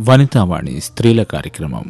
వనితావాణి స్త్రీల కార్యక్రమం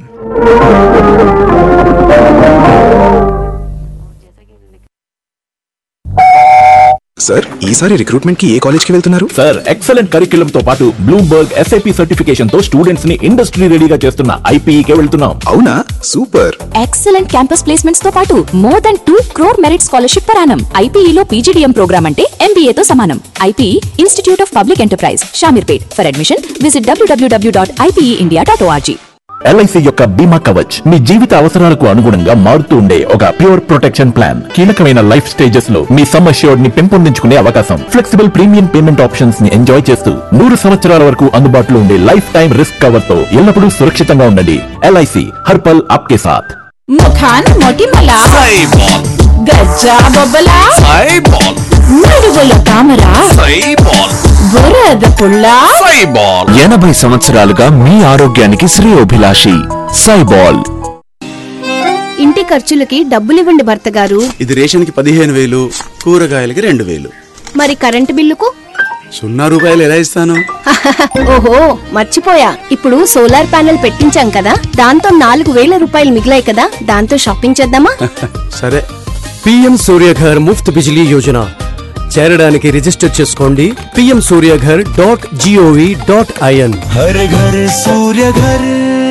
సార్ ఈసారి రిక్రూట్మెంట్ కి ఏ కాలేజ్ కి వెళ్తున్నారు సార్ ఎక్సలెంట్ కరిక్యులం తో పాటు బ్లూంబర్గ్ ఎస్ఐపి సర్టిఫికేషన్ తో స్టూడెంట్స్ ని ఇండస్ట్రీ రెడీగా చేస్తున్న ఐపీఈకే వెళ్తున్నాం అవునా సూపర్ ఎక్సలెంట్ క్యాంపస్ ప్లేస్మెంట్స్ తో పాటు more than two crore merit scholarship పరానం ఐపీఈలో పీజీడీఎం ప్రోగ్రామ్ అంటే MBA తో సమానం IPE institute of public enterprise Shamirpet for admission visit WWW dot IPE dot ORG LIC యొక్క బీమా కవచ్ మీ జీవిత అవసరాలకు అనుగుణంగా మారుతూ ఉండే ఒక ప్యూర్ ప్రొటెక్షన్ ప్లాన్ కీలకమైన లైఫ్ స్టేజెస్ లో మీ సమ్ అష్యూర్డ్ ని పెంపొందించుకునే అవకాశం ఫ్లెక్సిబుల్ ప్రీమియం పేమెంట్ ఆప్షన్స్ ని ఎంజాయ్ చేస్తూ నూరు సంవత్సరాల వరకు అందుబాటులో ఉండే లైఫ్ టైం రిస్క్ కవర్ తో ఎల్లప్పుడూ సురక్షితంగా ఉండండి ఎల్ఐసి హర్పల్ ఆప్కే సాథ్ ముఖాన్ మొటిమల గజ్జా బొబ్బల నడువుల తామర బురద పుల్ల ఎనభై సంవత్సరాలుగా మీ ఆరోగ్యానికి శ్రేయోభిలాషి సైబాల్ ఇంటి ఖర్చులకి డబ్బులివ్వండి భర్త గారు ఇది రేషన్కి పదిహేను వేలు కూరగాయలకి రెండు వేలు మరి కరెంటు బిల్లుకు సున్నా రూపాయలు ఎలా ఇస్తాను ఓహో మర్చిపోయా ఇప్పుడు సోలార్ ప్యానెల్ పెట్టించాం కదా దాంతో నాలుగు వేల రూపాయలు మిగిలాయి కదా దాంతో షాపింగ్ చేద్దామా సరే పిఎం సూర్యఘర్ ముఫ్త్ బిజిలీ యోజన చేరడానికి రిజిస్టర్ చేసుకోండి PM Suryaghar dot GOV dot IN Har Ghar Surya Ghar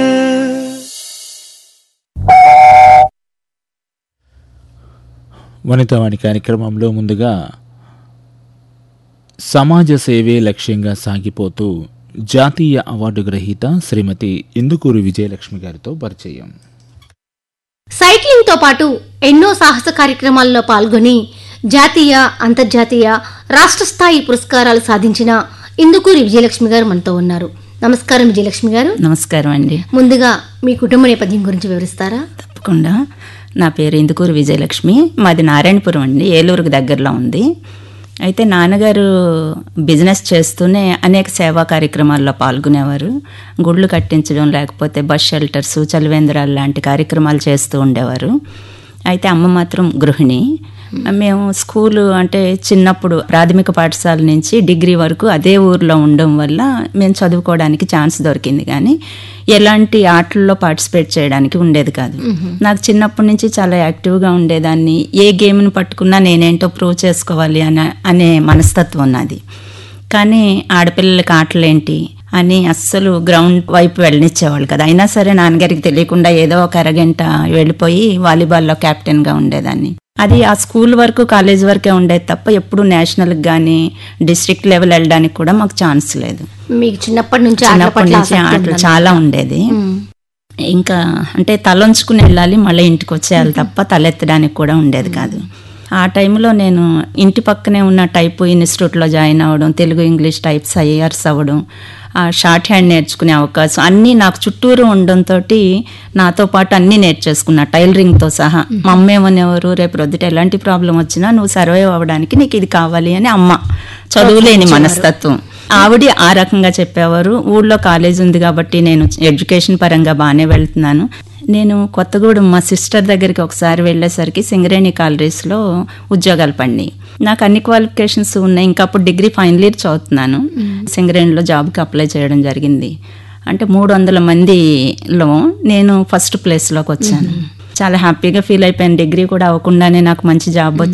Vanitavani కార్యక్రమంలో ముందుగా సమాజ సేవే లక్ష్యంగా సాగిపోతూ జాతీయ అవార్డు గ్రహీత శ్రీమతి ఇందుకూరు విజయలక్ష్మి గారితో పరిచయం సైక్లింగ్ తో పాటు ఎన్నో సాహస కార్యక్రమాల్లో పాల్గొని జాతీయ అంతర్జాతీయ రాష్ట్ర స్థాయి పురస్కారాలు సాధించిన ఇందుకూరి విజయలక్ష్మి గారు మనతో ఉన్నారు నమస్కారం విజయలక్ష్మి గారు నమస్కారం అండి ముందుగా మీ కుటుంబ నేపథ్యం గురించి వివరిస్తారా తప్పకుండా నా పేరు ఇందుకూరు విజయలక్ష్మి మాది నారాయణపురం అండి ఏలూరుకు దగ్గరలో ఉంది అయితే నాన్నగారు బిజినెస్ చేస్తూనే అనేక సేవా కార్యక్రమాల్లో పాల్గొనేవారు గుళ్ళు కట్టించడం లేకపోతే బస్ షెల్టర్స్ చలివేంద్రాలు లాంటి కార్యక్రమాలు చేస్తూ ఉండేవారు అయితే అమ్మ మాత్రం గృహిణి మేము స్కూలు అంటే చిన్నప్పుడు ప్రాథమిక పాఠశాల నుంచి డిగ్రీ వరకు అదే ఊర్లో ఉండడం వల్ల మేము చదువుకోవడానికి ఛాన్స్ దొరికింది కానీ ఎలాంటి ఆటల్లో పార్టిసిపేట్ చేయడానికి ఉండేది కాదు నాకు చిన్నప్పటి నుంచి చాలా యాక్టివ్గా ఉండేదాన్ని ఏ గేమ్ని పట్టుకున్నా నేనేంటో ప్రూవ్ చేసుకోవాలి అనే అనే మనస్తత్వం నాది కానీ ఆడపిల్లలకి ఆటలేంటి అని అస్సలు గ్రౌండ్ వైపు వెళ్ళనిచ్చేవాళ్ళు కదా అయినా సరే నాన్నగారికి తెలియకుండా ఏదో ఒక అరగంట వెళ్ళిపోయి వాలీబాల్లో కెప్టెన్గా ఉండేదాన్ని అది ఆ స్కూల్ వరకు కాలేజ్ వరకే ఉండేది తప్ప ఎప్పుడు నేషనల్కి కానీ డిస్ట్రిక్ట్ లెవెల్ వెళ్ళడానికి కూడా మాకు ఛాన్స్ లేదు మీకు చిన్నప్పటి నుంచి ఆటల చిన్నప్పటి పట్ల నుంచి ఆసక్తి ఆటలు ఉందన్నమాట. చాలా ఉండేది ఇంకా అంటే తలంచుకుని వెళ్ళాలి మళ్ళీ ఇంటికి వచ్చేయాలి తప్ప తలెత్తడానికి కూడా ఉండేది కాదు ఆ టైంలో నేను ఇంటి పక్కనే ఉన్న టైప్ ఇన్స్టిట్యూట్లో జాయిన్ అవ్వడం తెలుగు ఇంగ్లీష్ టైప్స్ ఐఆర్స్ అవ్వడం ఆ షార్ట్ హ్యాండ్ నేర్చుకునే అవకాశం అన్నీ నాకు చుట్టూరు ఉండడంతో నాతో పాటు అన్నీ నేర్చేసుకున్నా టైలరింగ్తో సహా మా అమ్మ ఏమనేవారు రేపు రొద్దుట ఎలాంటి ప్రాబ్లం వచ్చినా నువ్వు సర్వైవ్ అవ్వడానికి నీకు ఇది కావాలి అని అమ్మ చదువులేని మనస్తత్వం ఆవిడ ఆ రకంగా చెప్పేవారు ఊళ్ళో కాలేజ్ ఉంది కాబట్టి నేను ఎడ్యుకేషన్ పరంగా బాగానే వెళ్తున్నాను నేను కొత్తగూడెం మా సిస్టర్ దగ్గరికి ఒకసారి వెళ్ళేసరికి సింగరేణి కాలరీస్లో ఉద్యోగాలు పడినాయి నాకు అన్ని క్వాలిఫికేషన్స్ ఉన్నాయి ఇంకా అప్పుడు డిగ్రీ ఫైనల్ ఇయర్ చదువుతున్నాను సింగరేణిలో జాబ్కి అప్లై చేయడం జరిగింది అంటే మూడు వందల మందిలో నేను ఫస్ట్ ప్లేస్లోకి వచ్చాను చాలా హ్యాపీగా ఫీల్ అయిపోయాను డిగ్రీ కూడా అవ్వకుండానే నాకు మంచి జాబ్ వచ్చింది